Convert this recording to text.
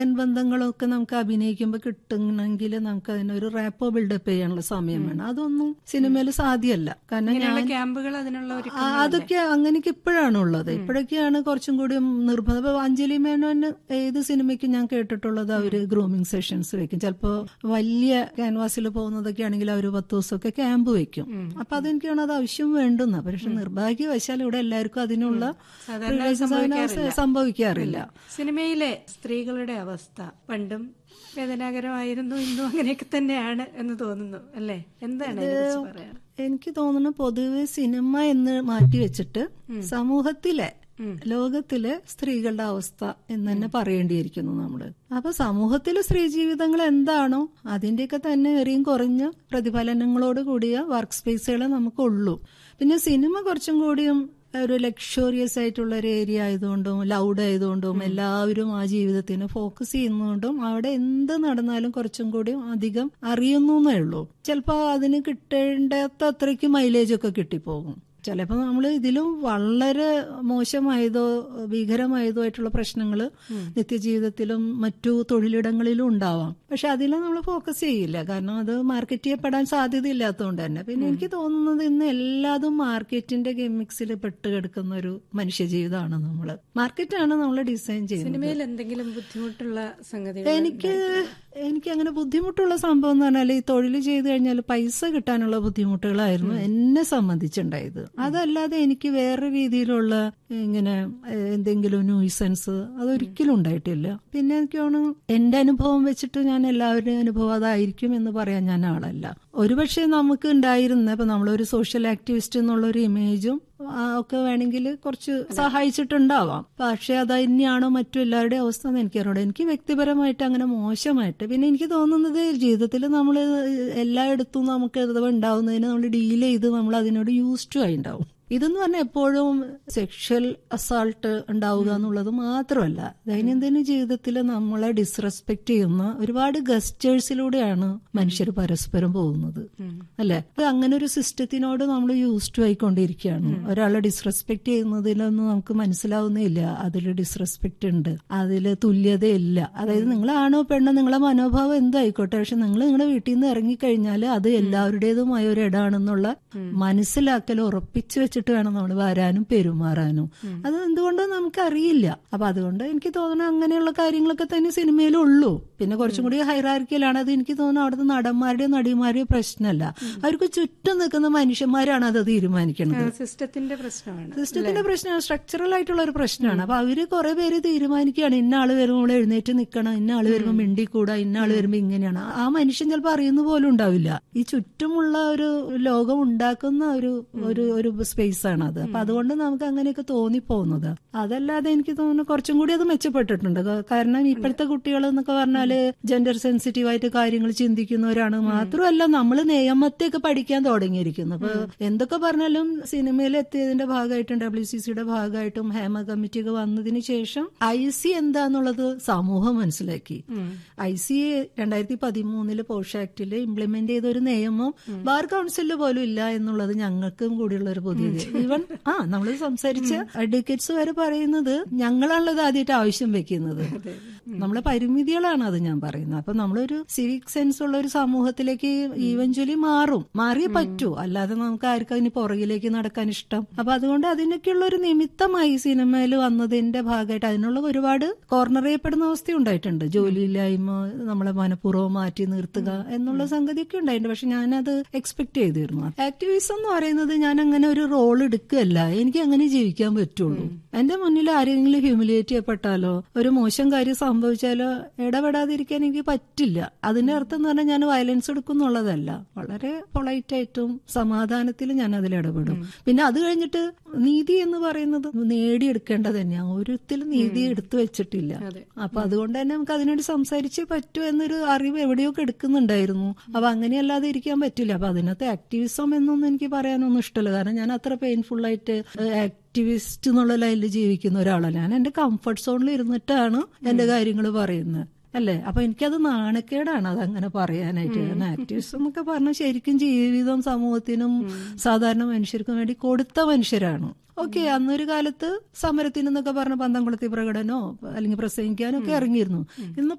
ബന്ധങ്ങളൊക്കെ നമുക്ക് അഭിനയിക്കുമ്പോൾ കിട്ടണമെങ്കിൽ നമുക്ക് അതിനൊരു റാപ്പോ ബിൽഡപ്പ് ചെയ്യാനുള്ള സമയം വേണം അതൊന്നും സിനിമയിൽ സാധ്യമല്ല കാരണം ഞാൻ ഇങ്ങനെയുള്ള ക്യാമ്പുകൾ അതിനുള്ള ഒരു ആ, അതൊക്കെ അങ്ങനെയൊക്കെ ഇപ്പോഴാണ് ഉള്ളത് ഇപ്പോഴൊക്കെയാണ് കുറച്ചും കൂടി നിർബന്ധം ഇപ്പൊ അഞ്ജലി മേനോന് ഏത് സിനിമയ്ക്കും ഞാൻ കേട്ടിട്ടുള്ളത് അവര് ഗ്രൂമിംഗ് സെഷൻസ് വെക്കും ചിലപ്പോ വലിയ ക്യാൻവാസിൽ പോകുന്നതൊക്കെ ആണെങ്കിൽ അവർ പത്ത് ദിവസമൊക്കെ ക്യാമ്പ് വെക്കും അപ്പൊ അതെനിക്കാണ് അത് ആവശ്യം വേണ്ടുന്ന പക്ഷെ നിർഭാഗ്യവശാൽ ഇവിടെ എല്ലാവർക്കും അതിനുള്ള സാധാരണ privileges അതിന് സംഭവിക്കാറില്ല സിനിമയിലെ സ്ത്രീകളുടെ അവസ്ഥ പണ്ടും വേദനാകരമായിരുന്നു ഇന്നും അങ്ങനെയൊക്കെ തന്നെയാണ് എന്ന് തോന്നുന്നു അല്ലേ എന്താണ് ഇതിനെക്കുറിച്ച് പറയാൻ എനിക്ക് തോന്നുന്നു പൊതുവെ സിനിമ എന്ന് മാറ്റി വെച്ചിട്ട് സമൂഹത്തിലെ ലോകത്തിലെ സ്ത്രീകളുടെ അവസ്ഥ എന്ന് തന്നെ പറയേണ്ടിയിരിക്കുന്നു നമ്മള് അപ്പൊ സമൂഹത്തിലെ സ്ത്രീ ജീവിതങ്ങൾ എന്താണോ അതിന്റെയൊക്കെ തന്നെ ഏറിയും കുറഞ്ഞ പ്രതിഫലനങ്ങളോട് കൂടിയ വർക്ക് സ്പേസുകളെ നമുക്കുള്ളൂ പിന്നെ സിനിമ കുറച്ചും കൂടിയും ഒരു ലക്ഷറിയസ് ആയിട്ടുള്ള ഒരു ഏരിയ ആയതുകൊണ്ടും ലൗഡ് ആയതുകൊണ്ടും എല്ലാവരും ആ ജീവിതത്തിന് ഫോക്കസ് ചെയ്യുന്നതുകൊണ്ടും അവിടെ എന്ത് നടന്നാലും കുറച്ചും കൂടി അധികം അറിയുന്നു എന്നേ ഉള്ളൂ ചിലപ്പോൾ അതിന് കിട്ടേണ്ടാത്ത അത്രയ്ക്ക് മൈലേജ് ഒക്കെ കിട്ടിപ്പോകും ചിലപ്പോൾ നമ്മൾ ഇതിലും വളരെ മോശമായതോ ഭീകരമായതോ ആയിട്ടുള്ള പ്രശ്നങ്ങൾ നിത്യജീവിതത്തിലും മറ്റു തൊഴിലിടങ്ങളിലും ഉണ്ടാവാം പക്ഷെ അതിൽ നമ്മൾ ഫോക്കസ് ചെയ്യില്ല കാരണം അത് മാർക്കറ്റ് ചെയ്യപ്പെടാൻ സാധ്യതയില്ലാത്തതുകൊണ്ട് തന്നെ പിന്നെ എനിക്ക് തോന്നുന്നത് ഇന്ന് എല്ലാതും മാർക്കറ്റിന്റെ ഗെമിക്സിൽ പെട്ട് കിടക്കുന്ന ഒരു മനുഷ്യജീവിതമാണ് നമ്മൾ മാർക്കറ്റാണ് നമ്മൾ ഡിസൈൻ ചെയ്യുന്നത് സിനിമയിൽ എന്തെങ്കിലും ബുദ്ധിമുട്ടുള്ള സംഗതികൾ എനിക്ക് എനിക്ക് അങ്ങനെ ബുദ്ധിമുട്ടുള്ള സംഭവം എന്ന് പറഞ്ഞാൽ ഈ തൊഴിൽ ചെയ്തു കഴിഞ്ഞാൽ പൈസ കിട്ടാനുള്ള ബുദ്ധിമുട്ടുകളായിരുന്നു എന്നെ സംബന്ധിച്ചുണ്ടായത് അതല്ലാതെ എനിക്ക് വേറെ രീതിയിലുള്ള ഇങ്ങനെ ഏഹ്, എന്തെങ്കിലും ന്യൂസൻസ് അതൊരിക്കലും ഉണ്ടായിട്ടില്ല പിന്നെ എനിക്ക് തോന്നുന്നു എന്റെ അനുഭവം വെച്ചിട്ട് ഞാൻ എല്ലാവരുടെയും അനുഭവം അതായിരിക്കും എന്ന് പറയാൻ ഞാൻ ആളല്ല ഒരുപക്ഷെ നമുക്ക് ഉണ്ടായിരുന്ന ഇപ്പൊ നമ്മളൊരു സോഷ്യൽ ആക്ടിവിസ്റ്റ് എന്നുള്ള ഒരു ഇമേജും ആ, ഒക്കെ വേണമെങ്കിൽ കുറച്ച് സഹായിച്ചിട്ടുണ്ടാവാം പക്ഷെ അത് തന്നെയാണോ മറ്റു എല്ലാവരുടെയും അവസ്ഥ എന്ന് എനിക്കറിയാം എനിക്ക് വ്യക്തിപരമായിട്ട് അങ്ങനെ മോശമായിട്ട് പിന്നെ എനിക്ക് തോന്നുന്നത് ജീവിതത്തിൽ നമ്മൾ എല്ലായിടത്തും നമുക്ക് ഇത് ഉണ്ടാവുന്നതിന് നമ്മൾ ഡീൽ ചെയ്ത് നമ്മൾ അതിനോട് യൂസ് ടു ആയി ഉണ്ടാവും ഇതെന്ന് പറഞ്ഞാൽ എപ്പോഴും സെക്ഷൽ അസാൾട്ട് ഉണ്ടാവുക എന്നുള്ളത് മാത്രമല്ല ദൈനംദിന ജീവിതത്തിൽ നമ്മളെ ഡിസ്റെസ്പെക്ട് ചെയ്യുന്ന ഒരുപാട് ഗസ്റ്റേഴ്സിലൂടെയാണ് മനുഷ്യർ പരസ്പരം പോകുന്നത് അല്ലെ അത് അങ്ങനെ ഒരു സിസ്റ്റത്തിനോട് നമ്മൾ യൂസ് ടു ആയിക്കൊണ്ടിരിക്കുകയാണ് ഒരാളെ ഡിസ്റെസ്പെക്ട് ചെയ്യുന്നതിലൊന്നും നമുക്ക് മനസ്സിലാവുന്നില്ല അതിൽ ഡിസ്റെസ്പെക്ട് ഉണ്ട് അതിൽ തുല്യതയില്ല അതായത് നിങ്ങളാണോ പെണ്ണോ നിങ്ങളെ മനോഭാവം എന്തായിക്കോട്ടെ പക്ഷെ നിങ്ങൾ നിങ്ങളുടെ വീട്ടിൽ നിന്ന് ഇറങ്ങിക്കഴിഞ്ഞാൽ അത് എല്ലാവരുടേതുമായ ഒരു ഇടാണെന്നുള്ള മനസ്സിലാക്കൽ ഉറപ്പിച്ചു വെച്ചിട്ട് വേണം നമ്മൾ വരാനും പെരുമാറാനും അത് എന്തുകൊണ്ടോ നമുക്കറിയില്ല അപ്പൊ അതുകൊണ്ട് എനിക്ക് തോന്നുന്നു അങ്ങനെയുള്ള കാര്യങ്ങളൊക്കെ തന്നെ സിനിമയിലുള്ളൂ പിന്നെ കുറച്ചും കൂടി ഹൈറാർക്കിയിലാണ് അത് എനിക്ക് തോന്നുന്നു അവിടുത്തെ നടന്മാരുടെയോ നടിമാരുടെയോ പ്രശ്നമല്ല അവർക്ക് ചുറ്റും നിൽക്കുന്ന മനുഷ്യന്മാരാണ് അത് തീരുമാനിക്കുന്നത് സിസ്റ്റത്തിന്റെ പ്രശ്നമാണ് സിസ്റ്റത്തിന്റെ പ്രശ്നമാണ് സ്ട്രക്ചറൽ ആയിട്ടുള്ള ഒരു പ്രശ്നമാണ് അപ്പൊ അവര് കുറെ പേര് തീരുമാനിക്കുകയാണ് ഇന്ന ആള് വരുമ്പോൾ എഴുന്നേറ്റ് നിൽക്കണം ഇന്ന ആള് വരുമ്പോൾ മിണ്ടിക്കൂടാ ഇന്ന ആള് വരുമ്പോൾ ഇങ്ങനെയാണ് ആ മനുഷ്യൻ ചിലപ്പോൾ അറിയുന്ന പോലും ഉണ്ടാവില്ല ഈ ചുറ്റുമുള്ള ഒരു ലോകം ഉണ്ടാക്കുന്ന ഒരു ഒരു ഒരു സ്പേസ് ആണ് അത് അപ്പൊ അതുകൊണ്ട് നമുക്ക് അങ്ങനെയൊക്കെ തോന്നിപ്പോകുന്നത് അതല്ലാതെ എനിക്ക് തോന്നുന്നു കുറച്ചും കൂടി അത് മെച്ചപ്പെട്ടിട്ടുണ്ട് ക- കാരണം ഇപ്പോഴത്തെ കുട്ടികൾ എന്നൊക്കെ പറഞ്ഞാല് ജെൻഡർ സെൻസിറ്റീവ് ആയിട്ട് കാര്യങ്ങൾ ചിന്തിക്കുന്നവരാണ് മാത്രമല്ല നമ്മൾ നിയമത്തെയൊക്കെ പഠിക്കാൻ തുടങ്ങിയിരിക്കുന്നു അപ്പൊ എന്തൊക്കെ പറഞ്ഞാലും സിനിമയിൽ എത്തിയതിന്റെ ഭാഗമായിട്ടും ഡബ്ല്യു സി സിയുടെ ഭാഗമായിട്ടും ഹേമ കമ്മിറ്റി ഒക്കെ വന്നതിന് ശേഷം ഐ സി എന്താന്നുള്ളത് സമൂഹം മനസ്സിലാക്കി ഐ സി രണ്ടായിരത്തി പതിമൂന്നില് പോഷ ആക്ടില് ഇംപ്ലിമെന്റ് ചെയ്ത ഒരു നിയമം ബാർ കൗൺസിലിൽ പോലും ഇല്ല എന്നുള്ളത് ഞങ്ങൾക്കും കൂടിയുള്ള ഒരു പുതിയത് ഈവൻ ആ നമ്മൾ സംസാരിച്ച അഡ്വക്കേറ്റ്സ് വരെ പറയുന്നത് ഞങ്ങളാണല്ലോ ഇത് ആദ്യമായിട്ട് ആവശ്യം വെക്കുന്നത് നമ്മളെ പരിമിതികളാണ് അത് ഞാൻ പറയുന്നത് അപ്പൊ നമ്മളൊരു സിവിക് സെൻസ് ഉള്ള ഒരു സമൂഹത്തിലേക്ക് ഈവൻച്വലി മാറും മാറിയേ പറ്റൂ അല്ലാതെ നമുക്ക് ആർക്കും അതിന് പുറകിലേക്ക് നടക്കാൻ ഇഷ്ടം അപ്പൊ അതുകൊണ്ട് അതിനൊക്കെയുള്ള ഒരു നിമിത്തമായി സിനിമയിൽ വന്നതിന്റെ ഭാഗമായിട്ട് അതിനുള്ള ഒരുപാട് കോർണർ ചെയ്യപ്പെടുന്ന അവസ്ഥ ഉണ്ടായിട്ടുണ്ട് ജോലിയില്ലായ്മ നമ്മളെ മനഃപൂർവ്വം മാറ്റി നിർത്തുക എന്നുള്ള സംഗതിയൊക്കെ ഉണ്ടായിട്ടുണ്ട് പക്ഷെ ഞാനത് എക്സ്പെക്ട് ചെയ്തിരുന്നു ആക്ടിവിസം എന്ന് പറയുന്നത് ഞാൻ അങ്ങനെ ഒരു റോൾ എടുക്കുകയല്ല എനിക്ക് അങ്ങനെ ജീവിക്കാൻ പറ്റുള്ളൂ എന്റെ മുന്നിൽ ആരെങ്കിലും ഹ്യൂമിലിയേറ്റ് ചെയ്യപ്പെട്ടാലോ ഒരു മോശം കാര്യം സംഭവിച്ചാലോ ഇടപെടാതിരിക്കാൻ എനിക്ക് പറ്റില്ല അതിന്റെ അർത്ഥം എന്ന് പറഞ്ഞാൽ ഞാൻ വയലൻസ് എടുക്കുന്നുള്ളതല്ല വളരെ പൊളൈറ്റ് ആയിട്ടും സമാധാനത്തിൽ ഞാൻ അതിൽ ഇടപെടും പിന്നെ അത് കഴിഞ്ഞിട്ട് നീതി എന്ന് പറയുന്നത് നേടിയെടുക്കേണ്ടത് തന്നെയാണ് ഒരുത്തിലും നീതി എടുത്തു വെച്ചിട്ടില്ല അപ്പൊ അതുകൊണ്ട് തന്നെ നമുക്ക് അതിനോട് സംസാരിച്ചേ പറ്റൂ എന്നൊരു അറിവ് എവിടെയൊക്കെ എടുക്കുന്നുണ്ടായിരുന്നു അപ്പൊ അങ്ങനെയല്ലാതെ ഇരിക്കാൻ പറ്റില്ല അപ്പൊ അതിനകത്ത് ആക്ടിവിസം എന്നൊന്നും എനിക്ക് പറയാനൊന്നും ഇഷ്ടമല്ല കാരണം ഞാൻ അത്ര പെയിൻഫുൾ ആയിട്ട് ആക്ടിവിസ്റ്റ് എന്നുള്ള ലൈനിൽ ജീവിക്കുന്ന ഒരാളല്ല ഞാൻ എന്റെ കംഫർട്ട് സോണിൽ ഇരുന്നിട്ടാണ് എന്റെ കാര്യങ്ങൾ പറയുന്നത് അല്ലേ അപ്പൊ എനിക്കത് നാണക്കേടാണ് അതങ്ങനെ പറയാനായിട്ട് കാരണം ആക്ടിവിസ്റ്റ് എന്നൊക്കെ പറഞ്ഞാൽ ശരിക്കും ജീവിതം സമൂഹത്തിനും സാധാരണ മനുഷ്യർക്കും വേണ്ടി കൊടുത്ത മനുഷ്യരാണ് ഓക്കെ അന്നൊരു കാലത്ത് സമരത്തിനെന്നൊക്കെ പറഞ്ഞ പന്തംകുളത്തി പ്രകടനോ അല്ലെങ്കിൽ പ്രസംഗിക്കാനോ ഒക്കെ ഇറങ്ങിയിരുന്നു ഇന്ന്